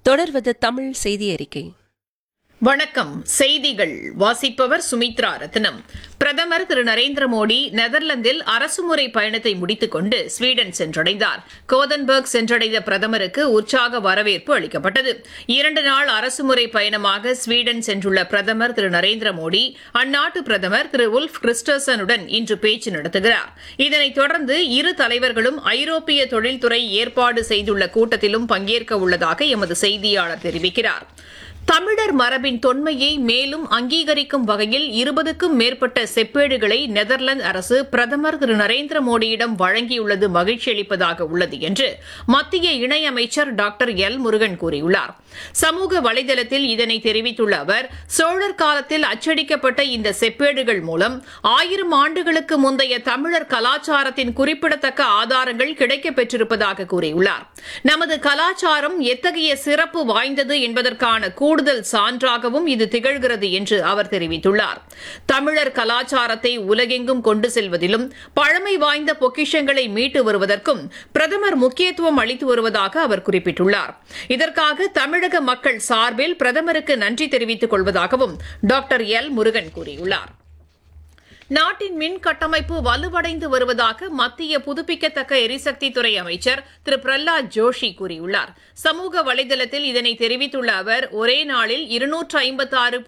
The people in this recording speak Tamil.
தொடர்வது தமிழ் செய்தி அறிக்கை வணக்கம் செய்திகள் வாசிப்பவர் சுமித்ரா ரத்னம் பிரதமர் திரு நரேந்திர மோடி நெதர்லாந்தில் அரசுமுறை பயணத்தை முடித்துக் கொண்டு ஸ்வீடன் சென்றடைந்தார் கோதன்பர்க் சென்றடைந்த பிரதமருக்கு உற்சாக வரவேற்பு அளிக்கப்பட்டது இரண்டு நாள் அரசுமுறை பயணமாக ஸ்வீடன் சென்றுள்ள பிரதமர் திரு நரேந்திர மோடி அந்நாட்டு பிரதமர் திரு உல்ஃப் கிறிஸ்டர்சனுடன் இன்று பேச்சு நடத்துகிறார் இதனைத் தொடர்ந்து இரு தலைவர்களும் ஐரோப்பிய தொழில்துறை ஏற்பாடு செய்துள்ள கூட்டத்திலும் பங்கேற்க உள்ளதாக எமது செய்தியாளர் தெரிவிக்கிறார் தமிழர் மரபின் தொன்மையை மேலும் அங்கீகரிக்கும் வகையில் இருபதுக்கும் மேற்பட்ட செப்பேடுகளை நெதர்லாந்து அரசு பிரதமர் திரு நரேந்திர மோடியிடம் வழங்கியுள்ளது மகிழ்ச்சி அளிப்பதாக உள்ளது என்று மத்திய இணையமைச்சர் டாக்டர் எல் முருகன் கூறியுள்ளார் சமூக வலைதளத்தில் இதனை தெரிவித்துள்ள அவர் சோழர் காலத்தில் அச்சடிக்கப்பட்ட இந்த செப்பேடுகள் மூலம் ஆயிரம் ஆண்டுகளுக்கு முந்தைய தமிழர் கலாச்சாரத்தின் குறிப்பிடத்தக்க ஆதாரங்கள் கிடைக்கப் பெற்றிருப்பதாக கூறியுள்ளார் நமது கலாச்சாரம் எத்தகைய சிறப்பு வாய்ந்தது என்பதற்கான கூடுதல் சான்றாகவும் இது திகழ்கிறது என்று அவர் தெரிவித்துள்ளார் தமிழர் கலாச்சாரத்தை உலகெங்கும் கொண்டு செல்வதிலும் பழமை வாய்ந்த பொக்கிஷங்களை மீட்டு வருவதற்கும் பிரதமர் முக்கியத்துவம் அளித்து வருவதாக அவர் குறிப்பிட்டுள்ளார் இதற்காக தமிழக மக்கள் சார்பில் பிரதமருக்கு நன்றி தெரிவித்துக் கொள்வதாகவும் டாக்டர் எல் முருகன் கூறியுள்ளார் நாட்டின் மின் கட்டமைப்பு வலுவடைந்து வருவதாக மத்திய புதுப்பிக்கத்தக்க எரிசக்தித்துறை அமைச்சர் திரு பிரஹ்லாத் ஜோஷி கூறியுள்ளார் சமூக வலைதளத்தில் இதனை தெரிவித்துள்ள அவர் ஒரே நாளில் இருநூற்று ஐம்பத்தாறு